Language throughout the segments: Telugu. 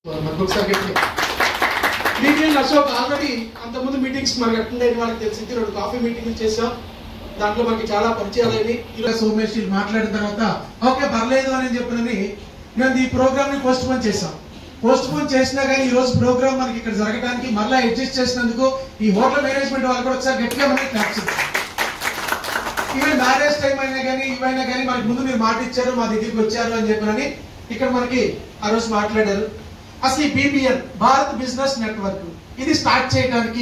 మనకు ఒకసారి గట్టిగా బీబీఎన్ అశోక్ ఆల్రెడీ అంతకుముందు మీటింగ్స్ మనకి అటెండ్ అయిన వాళ్ళకి తెలిసింది రెండు కాఫీ మీటింగ్లు చేసాం దాంట్లో మనకి చాలా పరిచయాలు అయినాయి ఇలా సోమేష్ వీళ్ళు మాట్లాడిన తర్వాత ఓకే పర్లేదు అని చెప్పినని మేము ఈ ప్రోగ్రామ్ ని పోస్ట్ పోన్ చేసాం పోస్ట్ పోన్ చేసినా కానీ ఈ రోజు ప్రోగ్రామ్ మనకి ఇక్కడ జరగడానికి మళ్ళీ అడ్జస్ట్ చేసినందుకు ఈ హోటల్ మేనేజ్మెంట్ వాళ్ళు కూడా ఒకసారి గట్టిగా మనకి క్లాప్స్ ఈవెన్ మ్యారేజ్ టైం అయినా కానీ ఇవైనా కానీ మనకి ముందు మీరు మాట ఇచ్చారు మా దగ్గరికి వచ్చారు అని చెప్పినని ఇక్కడ మనకి ఆ రోజు మాట్లాడారు అసలు ఈ బీబీఎన్ భారత్ బిజినెస్ నెట్వర్క్ ఇది స్టార్ట్ చేయడానికి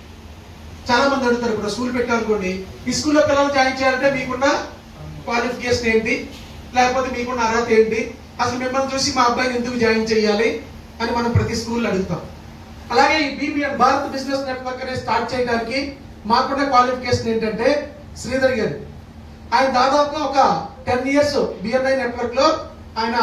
చాలా మంది అడుగుతారు ఇప్పుడు స్కూల్ పెట్టాలనుకోండి ఈ స్కూల్లో పిల్లలు జాయిన్ చేయాలంటే మీకున్న క్వాలిఫికేషన్ ఏంటి లేకపోతే మీకున్న అర్హత ఏంటి అసలు మిమ్మల్ని చూసి మా అబ్బాయిని ఎందుకు జాయిన్ చేయాలి అని మనం ప్రతి స్కూల్లో అడుగుతాం అలాగే ఈ బీబీఎన్ భారత్ బిజినెస్ నెట్వర్క్ అనేది స్టార్ట్ చేయడానికి మాకున్న క్వాలిఫికేషన్ ఏంటంటే శ్రీధర్ గారు ఆయన దాదాపుగా ఒక టెన్ ఇయర్స్ బిఎన్ఐ నెట్వర్క్ లో ఆయన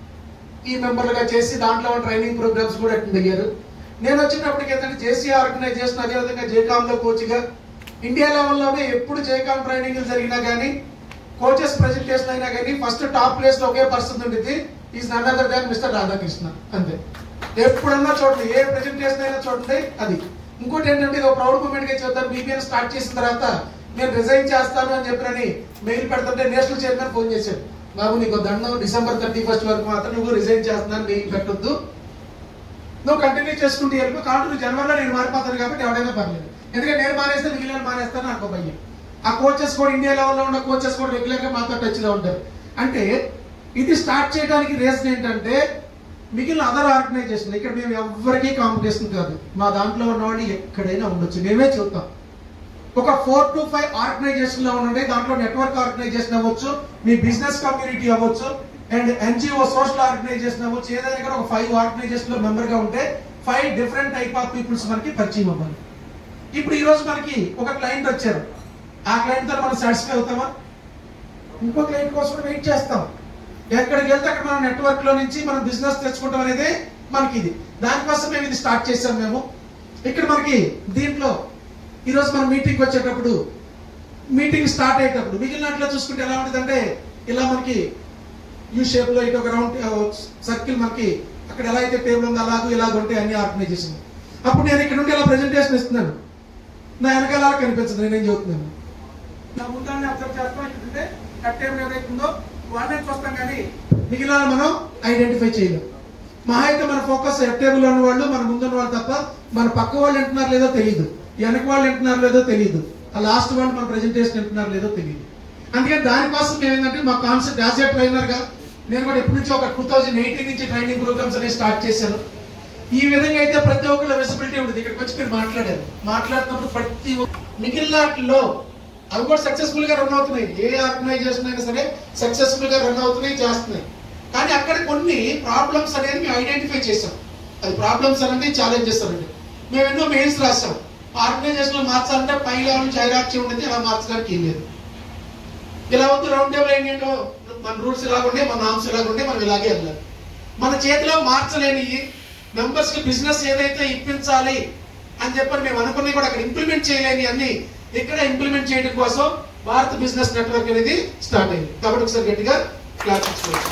ఈ మెంబర్లుగా చేసి దాంట్లో ట్రైనింగ్ ప్రోగ్రామ్స్ కూడా అటెండ్ అయ్యారు నేను వచ్చినప్పటికి ఏంటంటే జేసీ ఆర్గనైజేషన్ అదేవిధంగా జేకామ్ లో కోచ్ గా ఇండియా లెవెల్లోనే ఎప్పుడు జేకామ్ ట్రైనింగ్ జరిగినా కానీ కోచెస్ ప్రెజెంటేషన్ అయినా కానీ ఫస్ట్ టాప్ ప్లేస్ లో ఒకే పర్సన్ ఉండేది is none other than mister Radhakrishna అంతే ఎప్పుడన్నా చూడండి ఏ ప్రెజెంటేషన్ అయినా చూడండి అది ఇంకోటి ఏంటంటే ఇది ఒక ప్రౌడ్ మూమెంట్ గా చెప్తాను బీబీఎన్ స్టార్ట్ చేసిన తర్వాత నేను రిజైన్ చేస్తాను అని చెప్పినని మెయిల్ పెడుతుంటే నేషనల్ చైర్మన్ ఫోన్ చేశాడు బాబు నీకు దండం డిసెంబర్ థర్టీ ఫస్ట్ వరకు మాత్రం నువ్వు రిజైన్ చేస్తున్నాను మెయిల్ పెట్టొద్దు నువ్వు కంటిన్యూ చేసుకుంటూ వెళ్ళిపో కాబట్టి నువ్వు జనవరిలో నేను మారిపోతాను కాబట్టి ఎవడైనా పర్లేదు ఎందుకంటే నేను మానేస్తే మిగిలిన మానేస్తాను నాకు భయం ఆ కోచెస్ కూడా ఇండియా లెవెల్లో ఉన్న కోచెస్ కూడా రెగ్యులర్ గా మాతో టచ్ లో ఉంటారు అంటే ఇది స్టార్ట్ చేయడానికి రీజన్ ఏంటంటే మిగిలిన అదర్ ఆర్గనైజేషన్ ఇక్కడ మేము ఎవరికీ కాంపిటీషన్ కాదు మా దాంట్లో ఉన్నవాళ్ళు ఎక్కడైనా ఉండొచ్చు మేమే చూద్దాం ఒక ఫోర్ టు ఫైవ్ ఆర్గనైజేషన్ లో ఉండండి దాంట్లో నెట్వర్క్ ఆర్గనైజేషన్ అవ్వచ్చు మీ బిజినెస్ కమ్యూనిటీ అవ్వచ్చు అండ్ ఎన్జిఓ సోషల్ ఆర్గనైజేషన్ అవ్వచ్చు ఏదైనా కూడా ఒక ఫైవ్ ఆర్గనైజేషన్ లో మెంబర్ గా ఉంటే five different type of peoples మనకి పరిచయం అవ్వాలి ఇప్పుడు ఈ రోజు మనకి ఒక క్లయింట్ వచ్చారు ఆ క్లయింట్ తో మనం సాటిస్ఫై అవుతామా ఇంకో క్లయింట్ కోసం వెయిట్ చేస్తాం ఎక్కడికి వెళ్తే అక్కడ మన నెట్వర్క్ లో నుంచి మనం బిజినెస్ తెచ్చుకుంటాం అనేది మనకి ఇది దానికోసం మేము ఇది స్టార్ట్ చేసాం మేము ఇక్కడ మనకి దీంట్లో ఈ రోజు మనం మీటింగ్ వచ్చేటప్పుడు మీటింగ్ స్టార్ట్ అయ్యేటప్పుడు మిగిలినట్లో చూసుకుంటే ఎలా ఉంటుందంటే ఇలా మనకి యూ షేప్ లో ఇటు ఒక రౌండ్ సర్కిల్ మనకి అక్కడ ఎలా అయితే టేబుల్ ఉందో అలాగూ ఇలాగ ఉంటాయి అన్ని ఆర్గనైజేషన్ అప్పుడు నేను ఇక్కడ నుండి ఇలా ప్రెజెంటేషన్ ఇస్తున్నాను నా వెనకాల కనిపించదు నేనేం చెబుతున్నాను నా ముందాన్ని అబ్జర్వ్ చేస్తాం ఇక్కడ ఉంటే కట్ టేబుల్ ఏదైతే ఉందో వాళ్ళని చూస్తాం కానీ మిగిలిన మనం ఐడెంటిఫై చేయలేం మహా అయితే మన ఫోకస్ ఎఫ్ టేబుల్ ఉన్న వాళ్ళు మన ముందున్న వాళ్ళు తప్ప మన పక్క వాళ్ళు వింటున్నారు లేదో తెలియదు వెనక వాళ్ళు వింటున్నారు లేదో తెలియదు ఆ లాస్ట్ వాళ్ళు మన ప్రెజెంటేషన్ వింటున్నారు లేదో తెలియదు అందుకని దానికోసం మేము ఏంటంటే మా కాన్సెప్ట్ యాజ్ ఏ ట్రైనర్ గా నేను కూడా ఎప్పటి నుంచి ఒక టూ థౌజండ్ ఎయిటీన్ నుంచి ట్రైనింగ్ ప్రోగ్రామ్స్ అనేవి స్టార్ట్ చేశాను ఈ విధంగా అయితే ప్రతి ఒక్కళ్ళ విజిబిలిటీ ఉంటుంది ఇక్కడికి వచ్చి మీరు మాట్లాడారు మాట్లాడుతున్నప్పుడు ప్రతి ఒక్క- మిగిలిన వాటిలో అవి కూడా సక్సెస్ఫుల్ గా రన్ అవుతున్నాయి ఏ ఆర్గనైజేషన్ అయినా సరే సక్సెస్ఫుల్ గా రన్ అవుతున్నాయి చేస్తున్నాయి కానీ అక్కడ కొన్ని ప్రాబ్లమ్స్ అనేది మేము ఐడెంటిఫై చేసాం అది ప్రాబ్లమ్స్ అనేది ఛాలెంజెస్ అనేది మేము ఎన్నో మెయిల్స్ రాసాం ఆర్గనైజేషన్ లో మార్చాలంటే పై లెవెల్ నుంచి హైరార్కీ ఉండేది అలా మార్చడానికి ఏం లేదు ఇలా వద్దు రౌండ్ టేబుల్ ఏంటంటే మన రూల్స్ ఇలా ఉండే మన నామ్స్ ఇలా ఉండే మనం ఇలాగే వెళ్ళాలి మన చేతిలో మార్చలేని మెంబర్స్ కి బిజినెస్ ఏదైతే ఇప్పించాలి అని చెప్పని మేము అనుకున్నవి కూడా అక్కడ ఇంప్లిమెంట్ చేయలేని అన్ని ఇక్కడ ఇంప్లిమెంట్ చేయడం కోసం భారత్ బిజినెస్ నెట్వర్క్ అనేది స్టార్ట్ అయింది కాబట్టి ఒకసారి గట్టిగా క్లాస్ ఇచ్చుకోవచ్చు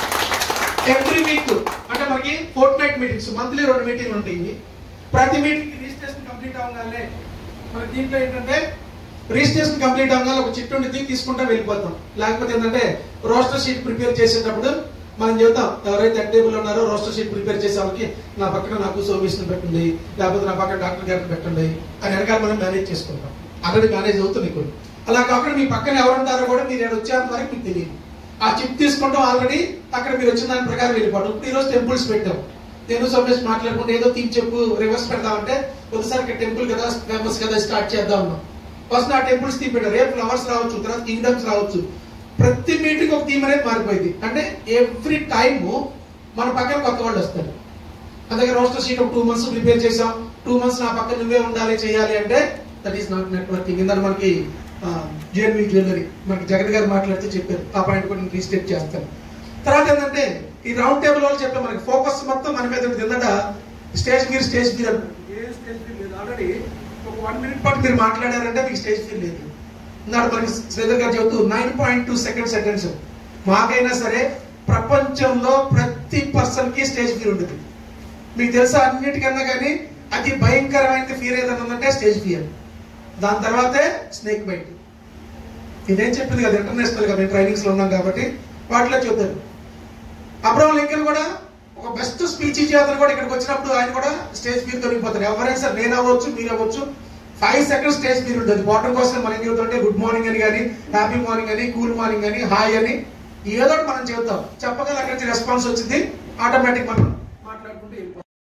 ఎవ్రీ వీక్ అంటే మనకి ఫోర్ట్ నైట్ మీటింగ్స్ మంత్లీ రెండు మీటింగ్లు ఉంటాయి ప్రతి మీటింగ్ రిజిస్ట్రేషన్ కంప్లీట్ అవ్వగానే మన దీంట్లో ఏంటంటే రిజిస్ట్రేషన్ కంప్లీట్ అవ్వగానే ఒక చిట్టు ఉండి తీసుకుంటా వెళ్ళిపోతాం లేకపోతే ఏంటంటే రోస్టర్ షీట్ ప్రిపేర్ చేసేటప్పుడు మనం చెబుతాం ఎవరైతే టేబుల్ ఉన్నారో రోస్టర్ షీట్ ప్రిపేర్ చేసే వాళ్ళకి నా పక్కన నాకు సోమేషన్ పెట్టండి లేకపోతే నా పక్కన డాక్టర్ గారికి పెట్టండి అని వెనకాల మనం మేనేజ్ చేసుకుంటాం ఆల్రెడీ మేనేజ్ అవుతుంది కొన్ని అలా కాకుండా మీ పక్కన ఎవరు ఉంటారో కూడా మీరు ఇక్కడ వచ్చేంత వరకు మీకు తెలియదు ఆ చిప్ తీసుకుంటాం ఆల్రెడీ అక్కడ మీరు వచ్చిన దాని ప్రకారం వెళ్ళిపోవడం ఇప్పుడు ఈరోజు టెంపుల్స్ పెట్టాం నేను సోమేష్ మాట్లాడుకుంటే ఏదో థీమ్ చెప్పు రివర్స్ పెడదామంటే ఒకసారి ఇక్కడ టెంపుల్ కదా ఫేమస్ కదా స్టార్ట్ చేద్దాం ఉన్నాం ఫస్ట్ ఆ టెంపుల్స్ థీమ్ పెట్టారు రేపు ఫ్లవర్స్ రావచ్చు తర్వాత కింగ్డమ్స్ రావచ్చు ప్రతి మీటింగ్ ఒక థీమ్ అనేది మారిపోయింది అంటే ఎవ్రీ టైమ్ మన పక్కన కొత్త వాళ్ళు వస్తారు అందుకే రోస్టర్ షీట్ ఒక టూ మంత్స్ ప్రిపేర్ చేసాం టూ మంత్స్ నా పక్కన నువ్వే ఉండాలి చేయాలి అంటే దట్ ఈస్ నాట్ నెట్వర్కింగ్ ఇందాక మనకి జేఎన్వి జ్యువెలరీ మనకి జగన్ గారు మాట్లాడితే చెప్పారు ఆ పాయింట్ కూడా నేను రీస్టేట్ చేస్తాను తర్వాత ఏంటంటే ఈ రౌండ్ టేబుల్ వాళ్ళు చెప్పాం మనకి ఫోకస్ మొత్తం మన మీద ఉంటుంది ఎందుకంటే స్టేజ్ మీరు స్టేజ్ ఫీర్ ఏ స్టేజ్ ఫీర్ లేదు ఆల్రెడీ ఒక వన్ మినిట్ పాటు మీరు మాట్లాడారంటే మీకు స్టేజ్ ఫీర్ లేదు ఇందాక మనకి శ్రీధర్ గారు చెబుతూ nine point two second seconds మాకైనా సరే ప్రపంచంలో ప్రతి పర్సన్ కి స్టేజ్ ఫీర్ ఉంటుంది మీకు తెలుసా అన్నిటికన్నా కానీ అతి భయంకరమైనది ఫియర్ ఏదైనా ఉందంటే స్టేజ్ ఫియర్ దాని తర్వాతే స్నేక్ బైట్ ఇదేం చెప్పింది కదా ఇంటర్నేషనల్ గా మేము ట్రైనింగ్స్ లో ఉన్నాం కాబట్టి వాటిలో చెప్తారు అబ్రహం లింకన్ కూడా ఒక బెస్ట్ స్పీచ్ ఇచ్చే అతను కూడా ఇక్కడికి వచ్చినప్పుడు ఆయన కూడా స్టేజ్ ఫీర్ తొలగిపోతారు ఎవరైనా సరే నేను అవ్వచ్చు మీరు అవ్వచ్చు ఫైవ్ సెకండ్స్ స్టేజ్ ఫీర్ ఉంటుంది పోవడం కోసం మనం ఏం చెబుతుంటే గుడ్ మార్నింగ్ అని కానీ హ్యాపీ మార్నింగ్ అని కూల్ మార్నింగ్ అని హాయ్ అని ఏదో ఒకటి మనం చెబుతాం చెప్పగల అక్కడి నుంచి రెస్పాన్స్ వచ్చింది ఆటోమేటిక్ మనం